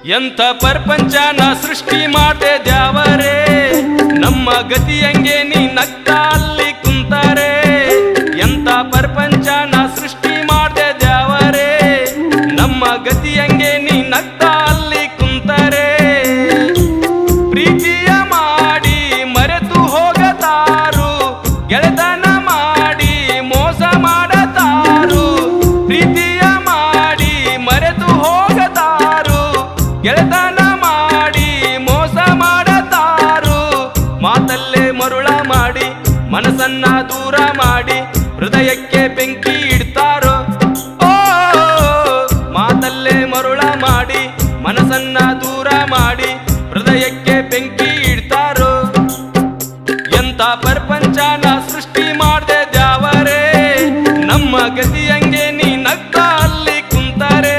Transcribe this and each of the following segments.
ಎಂಥ ಪ್ರಪಂಚನ ಸೃಷ್ಟಿ ಮಾಡ್ದೆ ದ್ಯಾವರೇ ನಮ್ಮ ಗತಿ ಹಂಗೆ ನೀ ನಗ್ತಾ ಅಲ್ಲಿ ಕುಂತಾರೆ ಎಂಥ ಪ್ರಪಂಚನ ಸೃಷ್ಟಿ ಮಾಡ್ದೆ ದ್ಯಾವರೇ ನಮ್ಮ ಗತಿ ಹಂಗೆ ನೀ ನಗ್ತಾ ಅಲ್ಲಿ ಕುಂತಾರೆ ಪ್ರೀತಿಯ ಮಾಡಿ ಮರೆತು ಹೋಗತಾರು ಗೆಳೆತನ ಮಾಡಿ ಮೋಸ ಮಾಡತಾರು ಪ್ರೀತಿಯ ಮಾಡಿ ಮರೆತು ಹೋಗತಾರು ಗೆಳೆತನ ಮಾಡಿ ಮೋಸ ಮಾಡತಾರು ಮಾತಲ್ಲೇ ಮರುಳ ಮಾಡಿ ಮನಸ್ಸನ್ನ ದೂರ ಮಾಡಿ ಹೃದಯಕ್ಕೆ ಬೆಂಕಿ ಇಡ್ತಾರೋ ಓ ಮಾತಲ್ಲೇ ಮರುಳ ಮಾಡಿ ಮನಸ್ಸನ್ನ ದೂರ ಮಾಡಿ ಹೃದಯಕ್ಕೆ ಬೆಂಕಿ ಇಡ್ತಾರೋ ಎಂತ ಪ್ರಪಂಚನ ಸೃಷ್ಟಿ ಮಾಡ್ದೆ ದ್ಯಾವರೇ ನಮ್ಮ ಗತಿ ಹಂಗೆ ನೀ ನಗ್ತಾ ಅಲ್ಲಿ ಕುಂತಾರೆ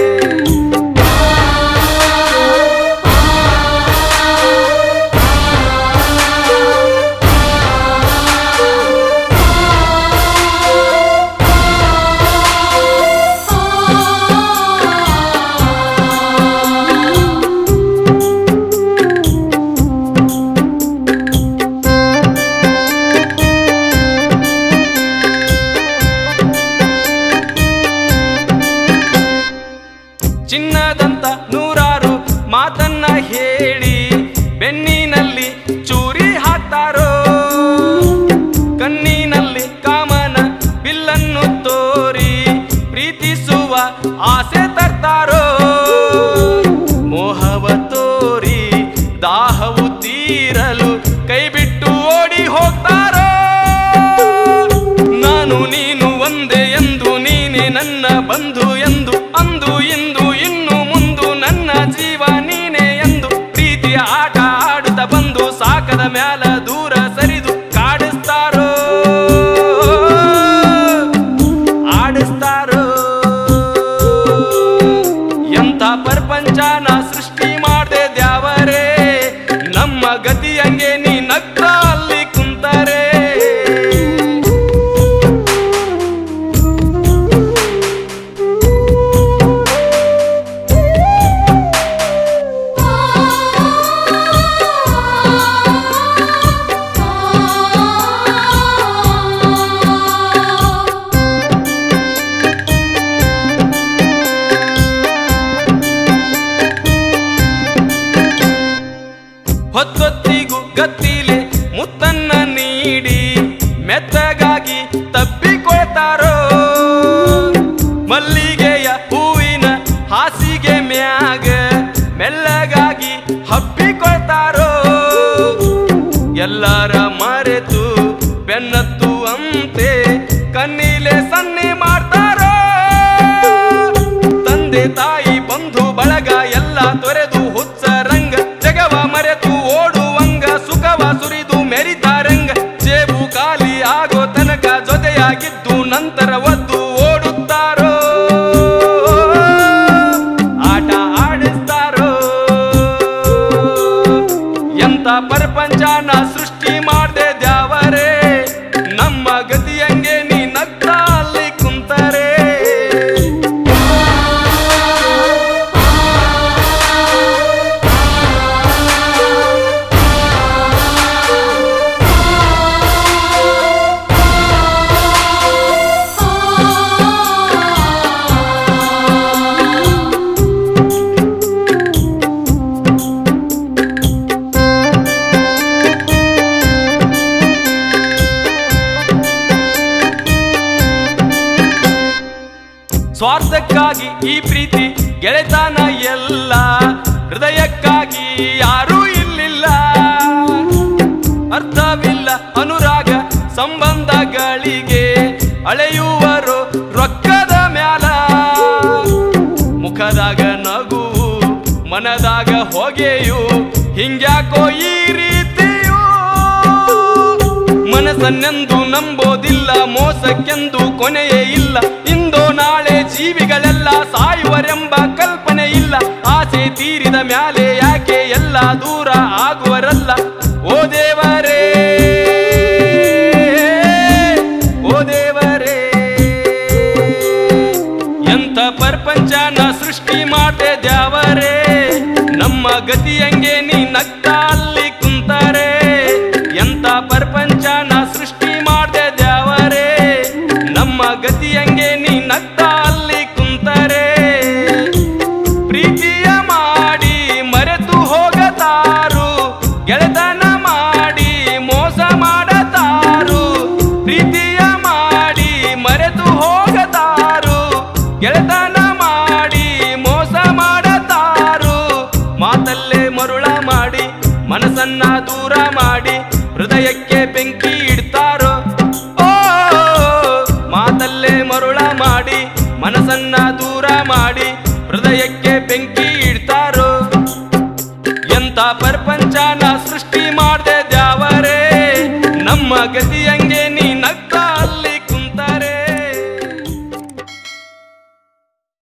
ಚಿನ್ನದಂತ ನೂರಾರು ಮಾತನ್ನ ಹೇಳಿ ಬೆನ್ನಿನಲ್ಲಿ ಚೂರಿ ಹಾಕ್ತಾರೋ ಕಣ್ಣಿನಲ್ಲಿ ಕಾಮನ ಬಿಲ್ಲನ್ನು ತೋರಿ ಪ್ರೀತಿಸುವ ಆಸೆ ತರ್ತಾರೋ ಮೋಹವ ತೋರಿ ದಾಹವು ತೀರಲು ಕೈ ಬಿಟ್ಟು ಓಡಿ ಹೋಗ್ತಾರೋ ನಾನು ನೀನು ಒಂದೇ ಎಂದು ನೀನೆ ನನ್ನ ಬಂಧು ಎಂದು ಅಂದು ಇಂದು ಇನ್ನು ಮುಂದು ನನ್ನ ಜೀವ ನೀನೆ ಎಂದು ಪ್ರೀತಿಯ ಆಟ ಆಡುತ್ತ ಬಂದು ಸಾಕದ ಮ್ಯಾಲ ದೂರ ಸರಿದು ಕಾಡಿಸ್ತಾರೋ ಆಡಿಸ್ತಾರೋ ಎಂಥ ಪ್ರಪಂಚನ ಸೃಷ್ಟಿ ಮಾಡ್ದೆ ದ್ಯಾವರೇ ನಮ್ಮ ಗತಿ ಹಂಗೆ ನೀ ನಗ್ತಾ ಅಲ್ಲಿ ಕುಂತಾರೆ ಹೊತ್ತೊತ್ತಿಗೂ ಗತ್ತಿಲೆ ಮುತ್ತನ್ನ ನೀಡಿ ಮೆತ್ತಗಾಗಿ ತಪ್ಪಿಕೊಳ್ತಾರೋ ಮಲ್ಲಿಗೆಯ ಹೂವಿನ ಹಾಸಿಗೆ ಮ್ಯಾಗ ಮೆಲ್ಲಗಾಗಿ ಹಬ್ಬಿಕೊಳ್ತಾರೋ ಎಲ್ಲರ ಮರೆತು ಬೆನ್ನತ್ತು ಅಂತೆ ಕಣ್ಣಿಲೆ ಸನ್ನೆ ಮಾಡ್ತಾರೋ ತಂದೆ ತಾಯಿ ಬಂಧು ಬಳಗ ಎಲ್ಲ ತೊರೆದು ಹುಚ್ಚ ರಂಗ ಜಗವ ಮರೆತು ಓಡುವಂಗ ಸುಖವ ಸುರಿದು ಮೆರಿತಾರಂಗ ಜೇಬು ಖಾಲಿ ಆಗೋ ತನಕ ಜೊತೆಯಾಗಿದ್ದು ನಂತರ ಒದ್ದು ಓಡುತ್ತಾರೋ ಆಟ ಆಡಿಸ್ತಾರೋ ಎಂತ ಪ್ರಪಂಚನ ಸೃಷ್ಟಿ ಮಾಡ್ದೆ ದ್ಯಾವರೇ ನಮ್ಮ ಗತಿ ಹಂಗೆ ನೀ ನಗ್ತಾ ಅಲ್ಲಿ ಕುಂತಾರೆ ಸ್ವಾರ್ಥಕ್ಕಾಗಿ ಈ ಪ್ರೀತಿ ಗೆಳೆತನ ಎಲ್ಲ ಹೃದಯಕ್ಕಾಗಿ ಯಾರೂ ಇಲ್ಲಿಲ್ಲ ಅರ್ಥವಿಲ್ಲ ಅನುರಾಗ ಸಂಬಂಧಗಳಿಗೆ ಅಳೆಯುವರು ರೊಕ್ಕದ ಮ್ಯಾಲ ಮುಖದಾಗ ನಗುವು ಮನದಾಗ ಹೊಗೆಯು ಹಿಂಗ್ಯಾಕೋ ಈ ರೀತಿಯು ಮನಸ್ಸನ್ನೆಂದು ನಂಬೋದಿಲ್ಲ ಮೋಸಕ್ಕೆಂದು ಕೊನೆಯೇ ಇಲ್ಲ ಇಂದು ನಾಳೆ ಜೀವಿಗಳೆಲ್ಲ ಸಾಯುವರೆಂಬ ಕಲ್ಪನೆ ಇಲ್ಲ ಆಸೆ ತೀರಿದ ಮ್ಯಾಲೆ ಯಾಕೆ ಎಲ್ಲ ದೂರ ಆಗುವರಲ್ಲ ಓ ದೇವರೇ ಓ ದೇವರೇ ಎಂಥ ಪ್ರಪಂಚನ ಸೃಷ್ಟಿ ಮಾಡ್ದೆ ದ್ಯಾವರೇ ಗತಿಯಂಗೆ ನೀ ನಗ್ತಾ ಅಲ್ಲಿ ಕುಂತಾರೆ ಎಂತ ಪ್ರಪಂಚನ ಸೃಷ್ಟಿ ಮಾಡ್ದೆ ದ್ಯಾವರೇ ನಮ್ಮ ಗತಿಯಂಗೆ ನೀ ನಗ್ತಾ ಅಲ್ಲಿ ಕುಂತಾರೆ ಪ್ರೀತಿಯ ಮಾಡಿ ಮರೆತು ಹೋಗತಾರು ಗೆಳೆತನ ಮಾಡಿ ಮೋಸ ಮಾಡತಾರು ಪ್ರೀತಿಯ ಮಾಡಿ ಮರೆತು ಹೋಗತಾರು ಗೆಳೆತನ ಮಾಡಿ ಮೋಸ ಮಾಡತಾರು ಮಾತಲ್ಲೇ ಮರುಳ ಮಾಡಿ ಮನಸ್ಸನ್ನ ದೂರ ಮಾಡಿ ಹೃದಯಕ್ಕೆ ಬೆಂಕಿ ಇಡ್ತಾರೋ ಓ ಮಾತಲ್ಲೇ ಮರುಳ ಮಾಡಿ ಮನಸ್ಸನ್ನ ದೂರ ಮಾಡಿ ಹೃದಯಕ್ಕೆ ಬೆಂಕಿ